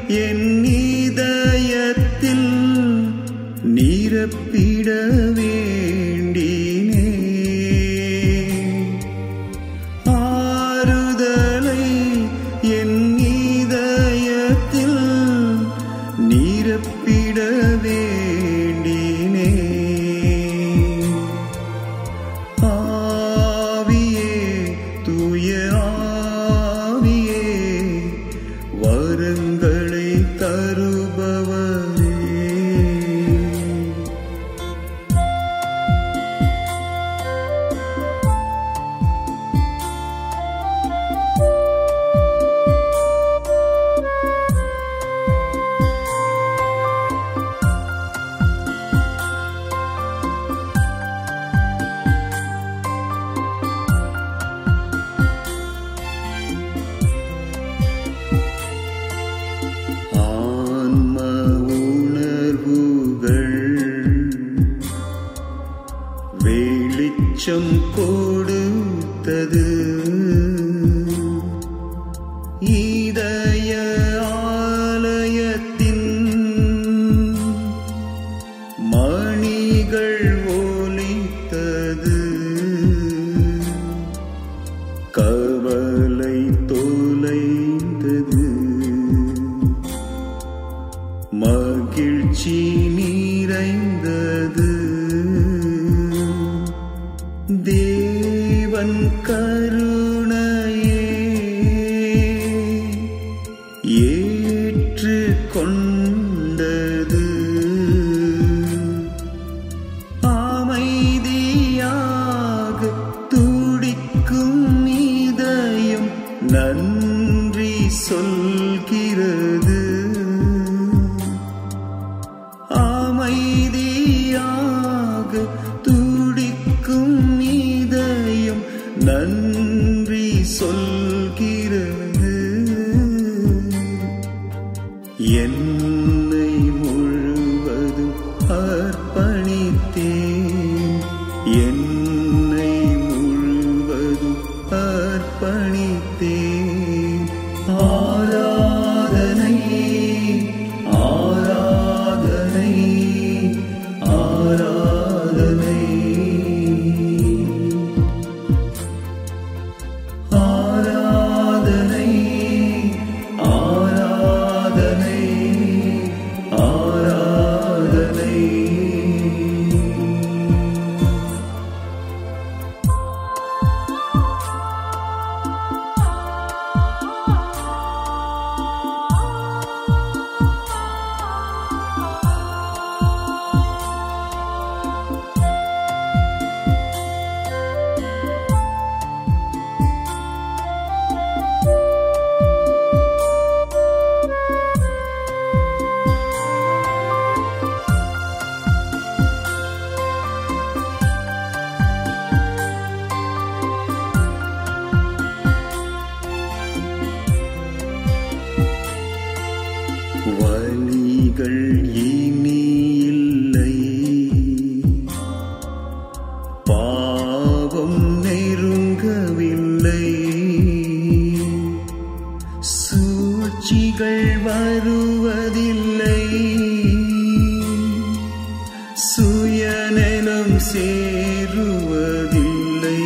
என் இதயத்தில் நிரப்பிட வேண்டினே ஆறுதலை என் இதயத்தில் நிரப்பிட வேண்டினே ஆவியே தூய ஆவியே வரங்களை தருபவரே ஆன்ம உணர்வுகள் வெளிச்சம் கொடுத்தது இதய ஆலயத்தின் மணிகள் ஒலித்தது கவலை தொலைந்தது மகிழ்ச்சி நிறைந்தது தேவன் கருணையே ஏற்று கொண்டது அமைதியாக துடிக்கும் இதயம் நன்றி சொல்கிறது அமைதியாக துடிக்கும் இதயம் நன்றி சொல்கிறது என்னை முழுவதும் அர்ப்பணித்தேன் என்னை முழுவதும் அர்ப்பணித்தேன் ஆராதனை ஆராதனை ஆராதனை ஆராதனை ஆராதனை ஆராதனை வலிகள் இனி இல்லை பாவம் நெருங்கவில்லை சூழ்ச்சிகள் வருவதில்லை சுயநலம் சேருவதில்லை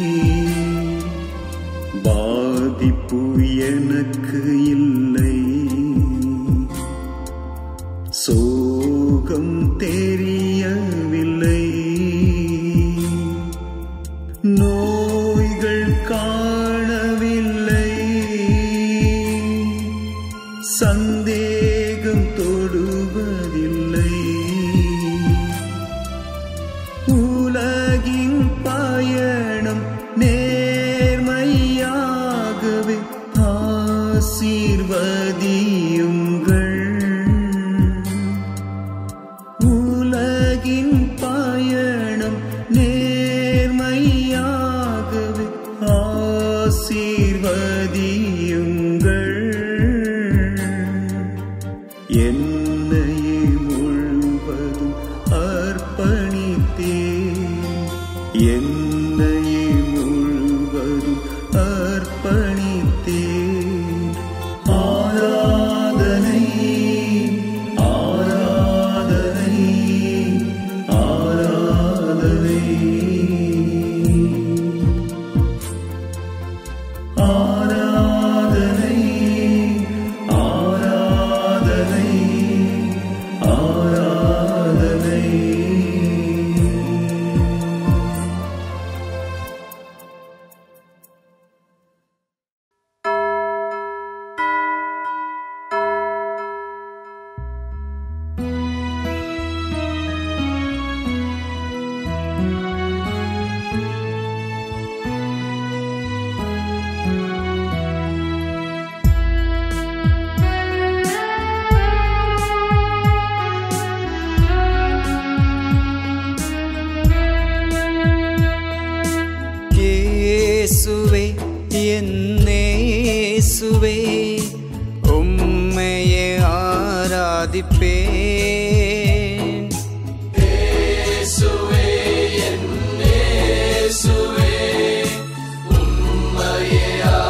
பாதிப்பு எனக்கு இல்லை சோகம் தெரியவில்லை நோய்கள் காணவில்லை சந்தேகம் தொடுவதில்லை உலகின் பயணம் நேர்மையாகவே ஆசீர்வதியுங்கள் உலகின் பயணம் நேர்மையாகவே ஆசீர்வதியுங்கள் என்னையே முழுவதும் அர்ப்பணித்தேன் என்னையே முழுவதும் அர்ப்பணித்தேன் ஆராதனை ஆராதிப்பேன் இயேசுவே என் இயேசுவே உம்மையே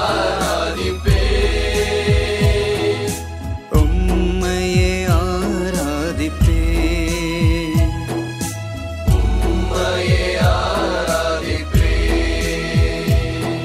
ஆராதிப்பேன் உம்மையே ஆராதிப்பேன் உம்மையே ஆராதிப்பேன்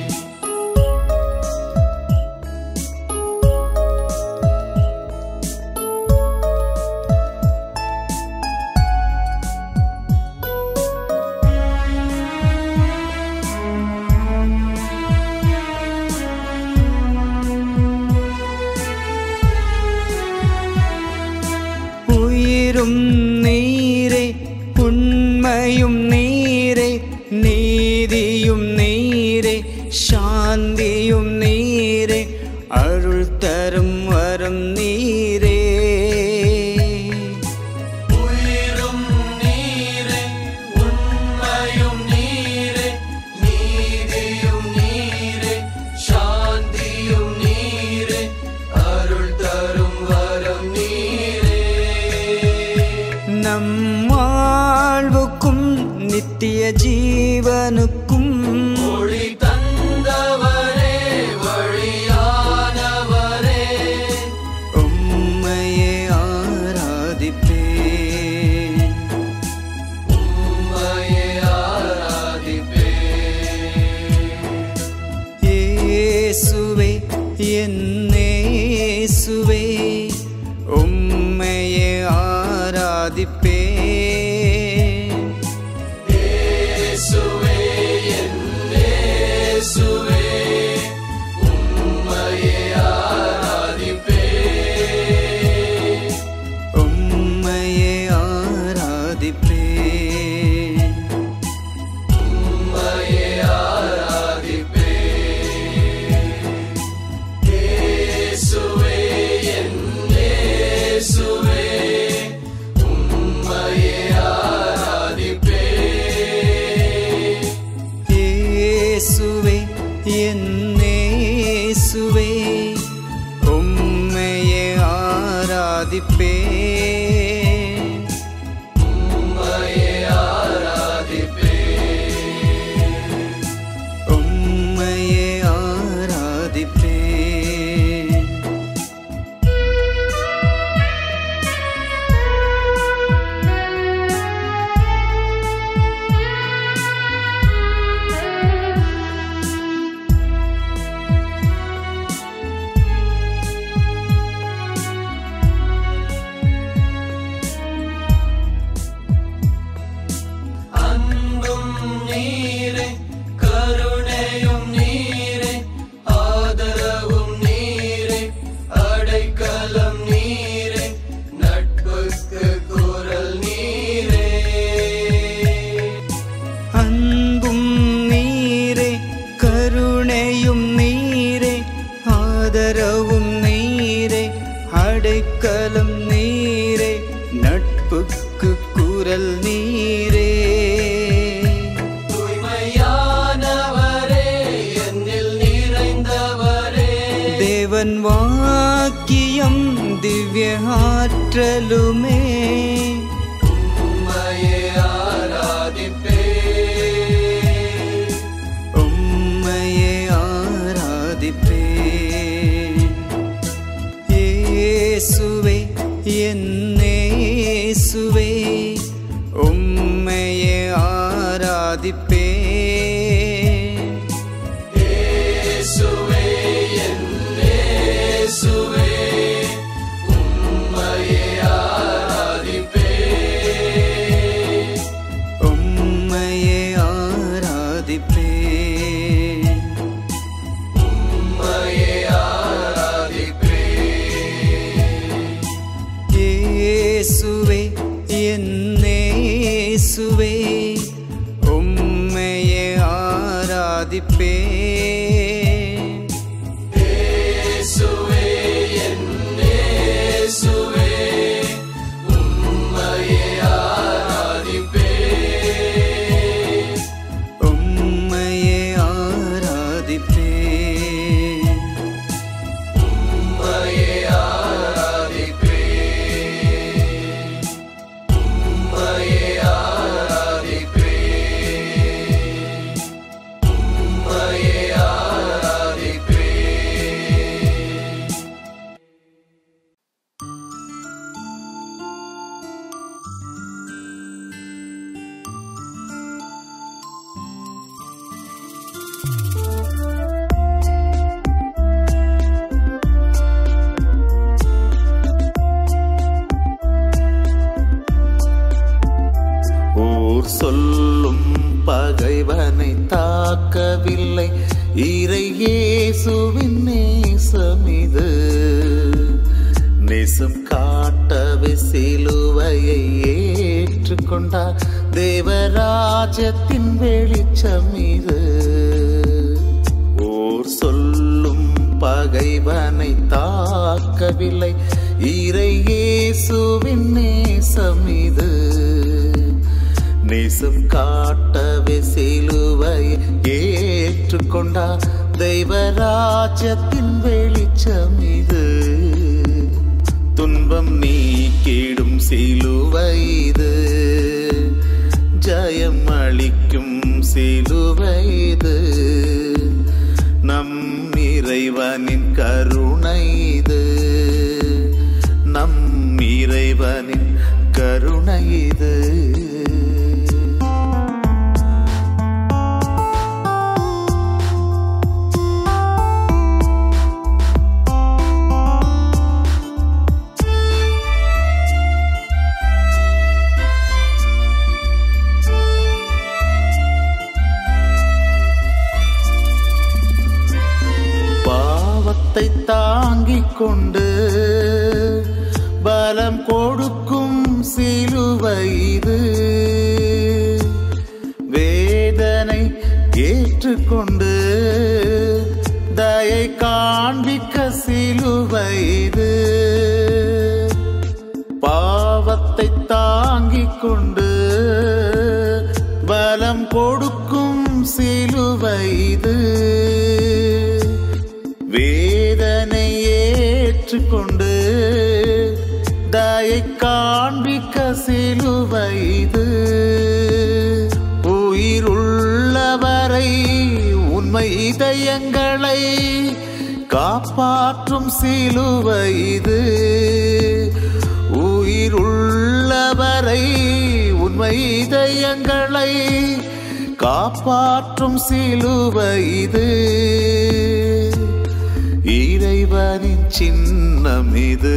உயிரும் நீரே உண்மையும் நீரே நீதியும் நீரே சாந்தியும் நீரே அருள் தரும் வரம் நீரே உயிரும் நீரே உண்மையும் நீரே நீதியும் நீரே சாந்தியும் நீரே அருள் தரும் வரம் நீரே நம் வாழ்வுக்கும் நித்திய ஜீவனுக்கும் ஒளி தந்தவரே வழியானவரே உம்மையே ஆராதிப்பேன் உம்மையே ஆராதிப்பேன் இயேசுவே என்னேசுவே உம்மையே ஆராதிப்பேன் இயேசுவே என் இயேசுவே உம்மையே ஆராதிப்பேன் உம்மையே ஆராதிப்பேன் உம்மையே ஆராதிப்பேன் இயேசுவே என் இயேசுவே உம்மையே ஆராதிப்பேன் இயேசுவே என்னேசுவே உம்மையே ஆராதிப்பேன் உம்மையே ஆராதிப்பேன் உம்மையே ஆராதிப்பேன் அன்பும் நீரே கருணையும் நீரே ஆதரவும் நீரே அடைக்கலம் நீரே நட்புக்கு குரல் நீரே அன்பும் நீரே கருணையும் நீரே ஆதரவும் நீரே அடைக்கலம் நீரே நட்புக்கு குரல் நீரே தூய்மையானவரே என்னில் நிறைந்தவரே தேவன் வாக்கியம் திவ்ய ஆற்றலுமே உம்மையே ஆராதிப்பேன் உம்மையே ஆராதிப்பேன் இயேசுவே என்னேசுவே உம்மையே ஆராதிப்பேன் இயேசுவே என் இயேசுவே உம்மையே ஆராதிப்பேன் உம்மையே ஆராதிப்பேன் உம்மையே ஆராதிப்பேன் இயேசுவே என்னேசுவே உம்மையே ஆராதிப்பேன் இயேசுவே என் இயேசுவே உம்மையே ஆராதிப்பேன் உம்மையே ஆராதிப்பேன் உம்மையே ஆராதிப்பேன் ஓர் சொல்லும் பகைவனை தாக்கவில்லை இறையேசுவின் நேசமிது நேசம் காட்டவே சிலுவையை ஏற்றுக்கொண்டார் தேவராஜத்தின் வெளிச்சம் இது ஓர் சொல்லும் பகைவனை தாக்கவில்லை இறையேசுவின் நேசம் இது நேசம் காட்டவே சிலுவை ஏற்றுக்கொண்டார் தெய்வராஜ்யத்தின் வெளிச்சம் இது துன்பம் நீக்கிடும் சிலுவை இது ஜெயம் அளிக்கும் சிலுவை இது நம் இறைவனின் கருணை இது நம் இறைவனின் கருணை இது பாவத்தை தாங்கிக் கொண்டு பலம் கொடுக்கும் சிலுவை இது வேதனை ஏற்றுக்கொண்டு தயை காண்பிக்க சிலுவை இது பாவத்தை தாங்கிக் கொண்டு பலம் கொடுக்கும் சிலுவை இது வேதனை ஏற்றுக்கொண்டு தயை காண்பிக்க சிலுவை இது உயிருள்ளவரை உண்மை இதயங்களை காப்பாற்றும் சிலுவை இது உயிருள்ளவரை உண்மை இதயங்களை காப்பாற்றும் சிலுவை இது இறைவனின் சின்னம் இது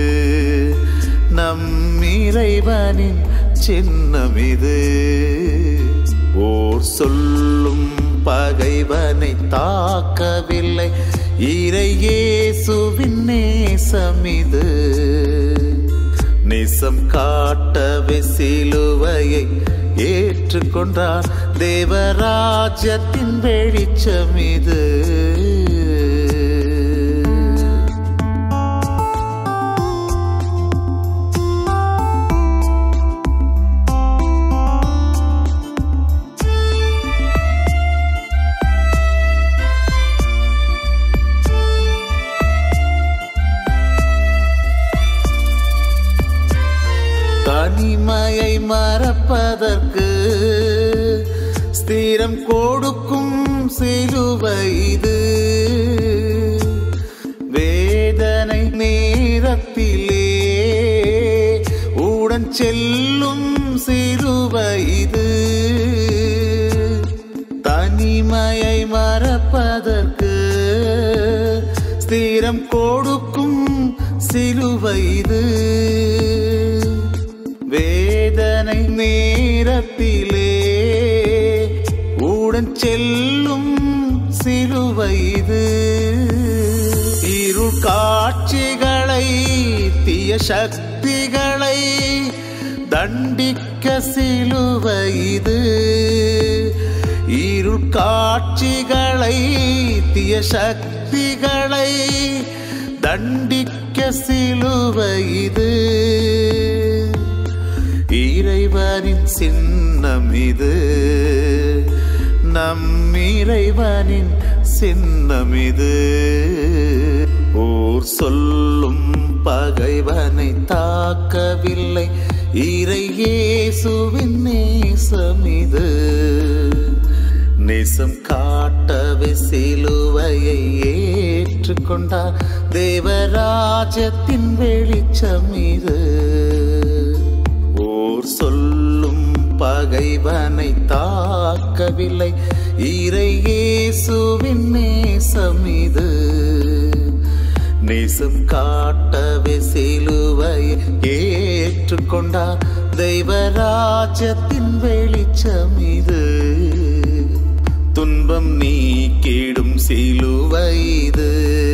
நம் இறைவனின் சின்னம் இது ஓர் சொல்லும் பகைவனை தாக்கவில்லை இறையேசுவின் நேசம் இது நேசம் காட்டவே சிலுவையை ஏற்றுக்கொண்டார் தேவராஜ்யத்தின் வெளிச்சம் இது தனிமையை மறப்பதற்கு ஸ்திரம் கொடுக்கும் சிலுவை இது வேதனை நேரத்திலே உடன் செல்லும் சிலுவை இது தனிமையை மறப்பதற்கு ஸ்திரம் கொடுக்கும் சிலுவை இது வேதனை நேரத்திலே உடன் செல்லும் சிலுவை இது இருள் காட்சிகளை தீய சக்திகளை தண்டிக்க சிலுவை இது இருள் காட்சிகளை தீய சக்திகளை தண்டிக்க சிலுவை இது இறைவனின் சின்னம் இது நம் இறைவனின் சின்னம் இது ஓர் சொல்லும் பகைவனை தாக்கவில்லை இறையேசுவின் நேசம் இது நேசம் காட்டவே சிலுவையை ஏற்றுக்கொண்டார் தேவராஜத்தின் வெளிச்சம் இது ஓர் சொல்லும் பகைவனை தாக்கவில்லை இறையேசுவின் நேசம் இது நேசம் காட்டவே சிலுவை ஏற்றுக்கொண்டார் தெய்வராஜத்தின் வெளிச்சம் வெளிச்சமிது துன்பம் நீக்கிடும் சிலுவைது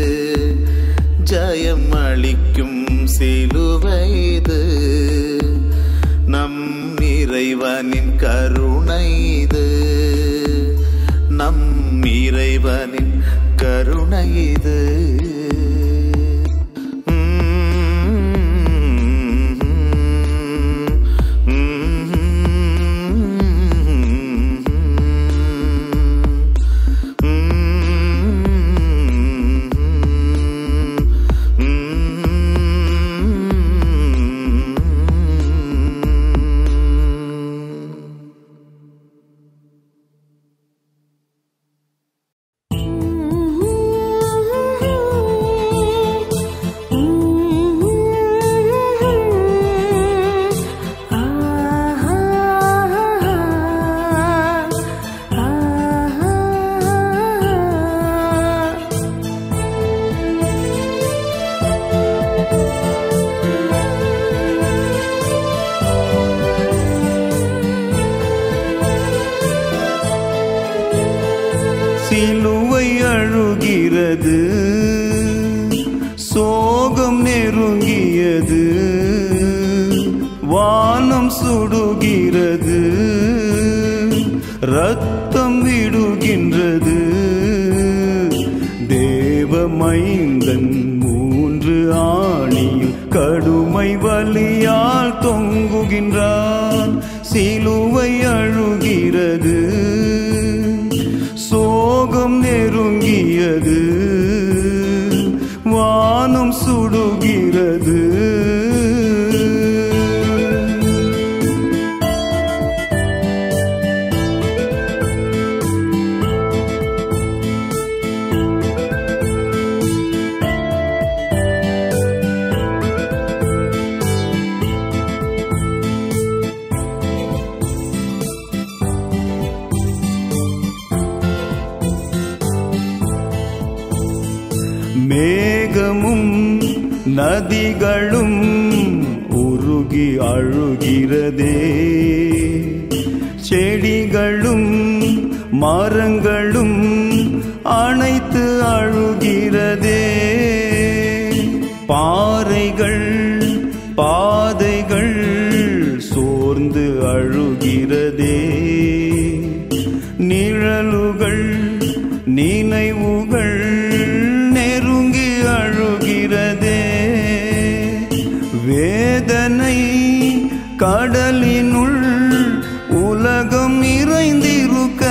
ஜெயம் அளிக்கும் சிலுவைது நம் இறைவனின் கருணை இது நம் இறைவனின் கருணை இது சிலுவை அழுகிறது சோகம் நெருங்கியது வானம் சுடுகிறது ரத்தம் விடுகின்றது தேவமைந்தன் மூன்று ஆணியில் கடுமை வலியால் தொங்குகின்றான் சிலுவை அழுகிறது சோகம் நெருங்கியது வானம் சுடுகிறது மேகமும் நதிகளும் உருகி அழுகிறதே செடிகளும் மரங்களும் அனைத்து அழுகிறதே பாறைகள் பாதைகள் சோர்ந்து அழுகிறதே நிழலுகள் நினைவுகள் நெருங்கி அழுகிறதே வேதனை கடலினுள் உலகம் நிறைந்திருக்க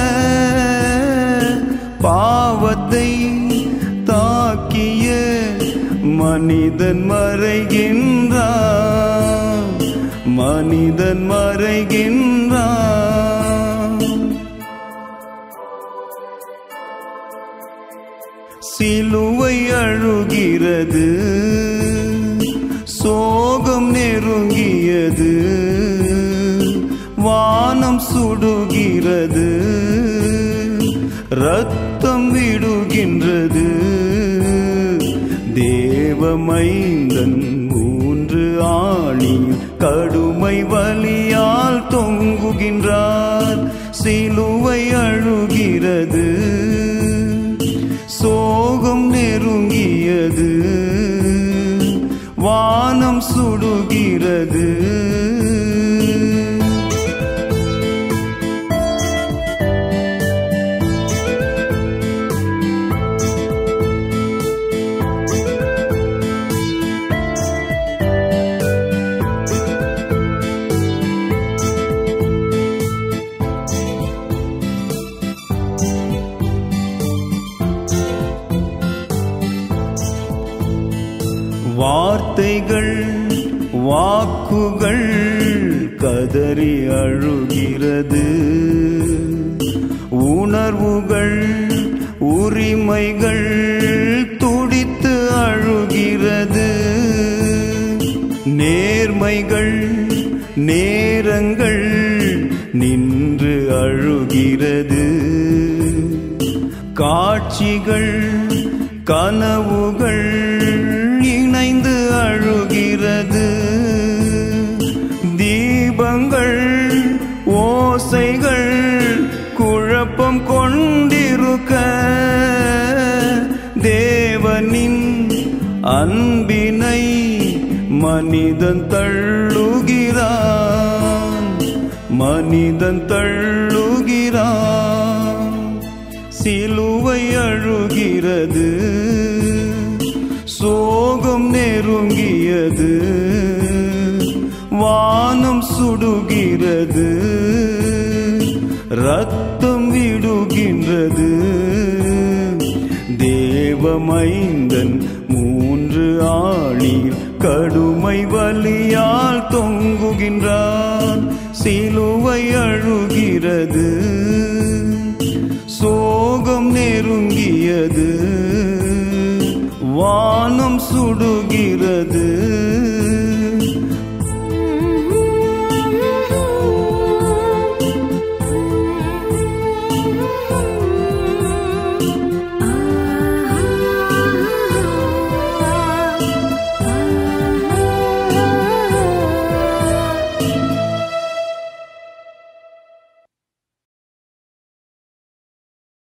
பாவத்தை தாக்கிய மனிதன் மறைகின்றான் மனிதன் மறைகின்றான் சிலுவை அழுகிறது சோகம் நெருங்கியது வானம் சுடுகிறது ரத்தம் விடுகின்றது தேவமைந்தன் மூன்று ஆணி கடுமை வலியால் தொங்குகின்றார் சிலுவை அழுகிறது சோகம் நெருங்கியது வானம் சுடுகிறது வார்த்தைகள் வாக்குகள் கதறி அழுகிறது உணர்வுகள் உரிமைகள் துடித்து அழுகிறது நேர்மைகள் நேரங்கள் நின்று அழுகிறது காட்சிகள் கனவுகள் இணைந்து அழுகிறது தீபங்கள் ஓசைகள் மனிதன் தள்ளுகிறான் மனிதன் தள்ளுகிறான் சிலுவை அழுகிறது சோகம் நெருங்கியது வானம் சுடுகிறது ரத்தம் விடுகின்றது தேவமைந்தன் மூன்று ஆளில் கடுமை வலியால் தொங்குகின்றான் சிலுவை அழுகிறது சோகம் நெருங்கியது வானம் சுடுகிறது